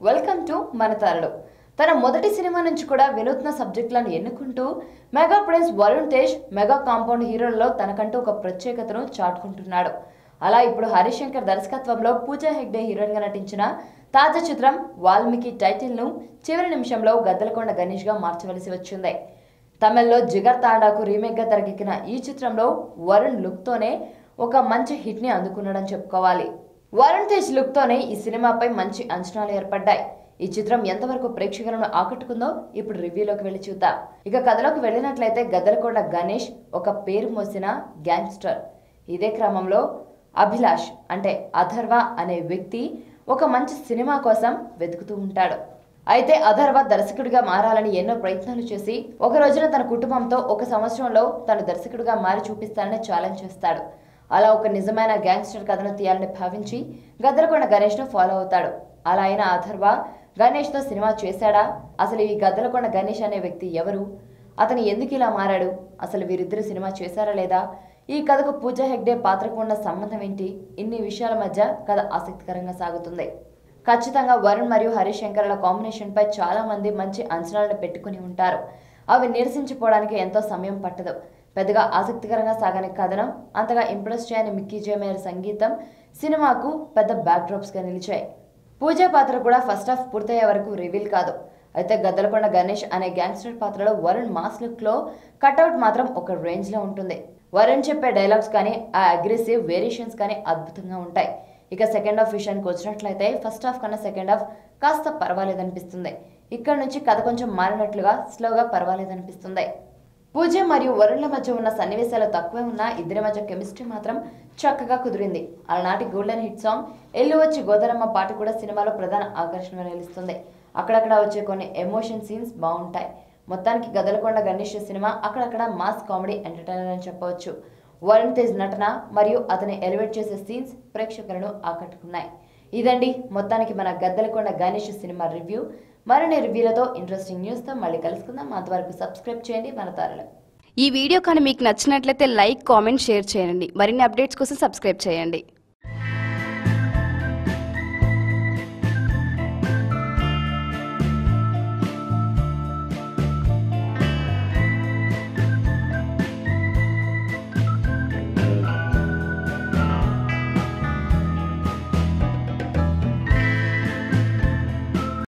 welcome to మన తారలు తన మొదటి సినిమా నుంచి కూడా వినూత్న సబ్జెక్టులను ఎన్నుకుంటూ mega prince Varun Tej mega compound హీరోల్లో తనకంటూ ఒక ప్రత్యేకతను చాటుకుంటున్నాడు అలా ఇప్పుడు హరిశంకర్ దర్శకత్వంలో పూజా హెగ్డే హీరోయిన్గా నటించిన తాజా చిత్రం వాల్మీకి టైటిల్ను చివరి నిమిషంలో గద్దలకొండ గణేష్గా మార్చవలసి వచ్చింది తమిళ్లో జిగర్ తాండాకు రీమేక్గా తెరకెక్కిన ఈ చిత్రంలో వరుణ్ లుక్తోనే ఒక మంచి హిట్ని అందుకున్నాడని చెప్పుకోవాలి వరుణ్ తేజ్ లుక్తోనే ఈ సినిమాపై మంచి అంచనాలు ఏర్పడ్డాయి ఈ చిత్రం ఎంతవరకు ప్రేక్షకులను ఆకట్టుకుందో ఇప్పుడు రివ్యూలోకి వెళ్ళి చూద్దాం ఇక కథలోకి వెళ్ళినట్లయితే గద్దలకొండ గణేష్ ఒక పేరు మోసిన గ్యాంగ్స్టర్ ఇదే క్రమంలో అభిలాష్ అంటే అథర్వ అనే వ్యక్తి ఒక మంచి సినిమా కోసం వెతుకుతూ ఉంటాడు అయితే అథర్వ దర్శకుడిగా మారాలని ఎన్నో ప్రయత్నాలు చేసి ఒక రోజున తన కుటుంబంతో ఒక సంవత్సరంలో తను దర్శకుడిగా మారి చూపిస్తానని ఛాలెంజ్ చేస్తాడు అలా ఒక నిజమైన గ్యాంగ్స్టర్ కథను తీయాలని భావించి గద్దలకొండ గణేష్ను ఫాలో అవుతాడు అలా అయిన అథర్వ గణేష్తో సినిమా చేశాడా అసలు ఈ గద్దలకొండ గణేష్ అనే వ్యక్తి ఎవరు అతను ఎందుకు ఇలా మారాడు అసలు వీరిద్దరు సినిమా చేశారా లేదా ఈ కథకు పూజా హెగ్డే పాత్రకు ఉన్న సంబంధం ఏంటి ఇన్ని విషయాల మధ్య కథ ఆసక్తికరంగా సాగుతుంది ఖచ్చితంగా వరుణ్ మరియు హరీష్ శంకర్ల కాంబినేషన్ పై చాలా మంది మంచి అంచనాలను పెట్టుకుని ఉంటారు అవి నిరసించిపోవడానికి ఎంతో సమయం పట్టదు పెద్దగా ఆసక్తికరంగా సాగని కథనం అంతగా ఇంప్రెస్ చేయని మిక్కీ జేమేర్ సంగీతం సినిమాకు పెద్ద బ్యాక్డ్రాప్స్గా నిలిచాయి పూజా పాత్ర కూడా ఫస్ట్ హాఫ్ పూర్తయ్యే వరకు రివీల్ కాదు అయితే గద్దలకొండ గణేష్ అనే గ్యాంగ్స్టర్ పాత్రలో వరుణ్ మాస్ లుక్లో కట్అవుట్ మాత్రం ఒక రేంజ్లో ఉంటుంది వరుణ్ చెప్పే డైలాగ్స్ కానీ ఆ అగ్రెసివ్ వేరియేషన్స్ కానీ అద్భుతంగా ఉంటాయి ఇక సెకండ్ హాఫ్ విషయానికి వచ్చినట్లయితే ఫస్ట్ హాఫ్ కన్నా సెకండ్ హాఫ్ కాస్త పర్వాలేదనిపిస్తుంది ఇక్కడ నుంచి కథ కొంచెం మారినట్లుగా స్లోగా పర్వాలేదనిపిస్తుంది పూజ మరియు వరుణ్ల మధ్య ఉన్న సన్నివేశాలు తక్కువే ఉన్నా ఇద్దరి మధ్య కెమిస్ట్రీ మాత్రం చక్కగా కుదిరింది అలనాటి గోల్డెన్ హిట్ సాంగ్ ఎల్లు వచ్చి గోదరమ్మ పాట కూడా సినిమాలో ప్రధాన ఆకర్షణగా నిలుస్తుంది అక్కడక్కడ వచ్చే కొన్ని ఎమోషన్ సీన్స్ బాగుంటాయి మొత్తానికి గదలకొండ గణేష్ సినిమా అక్కడక్కడ మాస్ కామెడీ ఎంటర్టైనర్ అని చెప్పవచ్చు వరుణ్ తేజ్ నటన మరియు అతని ఎలివేట్ చేసే సీన్స్ ప్రేక్షకులను ఆకట్టుకున్నాయి ఇదండి మొత్తానికి మన గద్దలకొండ గణేష్ సినిమా రివ్యూ మరిన్ని రివ్యూలతో ఇంట్రెస్టింగ్ న్యూస్తో మళ్ళీ కలుసుకుందాం అంతవరకు సబ్స్క్రైబ్ చేయండి మన తారలు ఈ వీడియో కానీ మీకు నచ్చినట్లయితే లైక్ కామెంట్ షేర్ చేయండి మరిన్ని అప్డేట్స్ కోసం సబ్స్క్రైబ్ చేయండి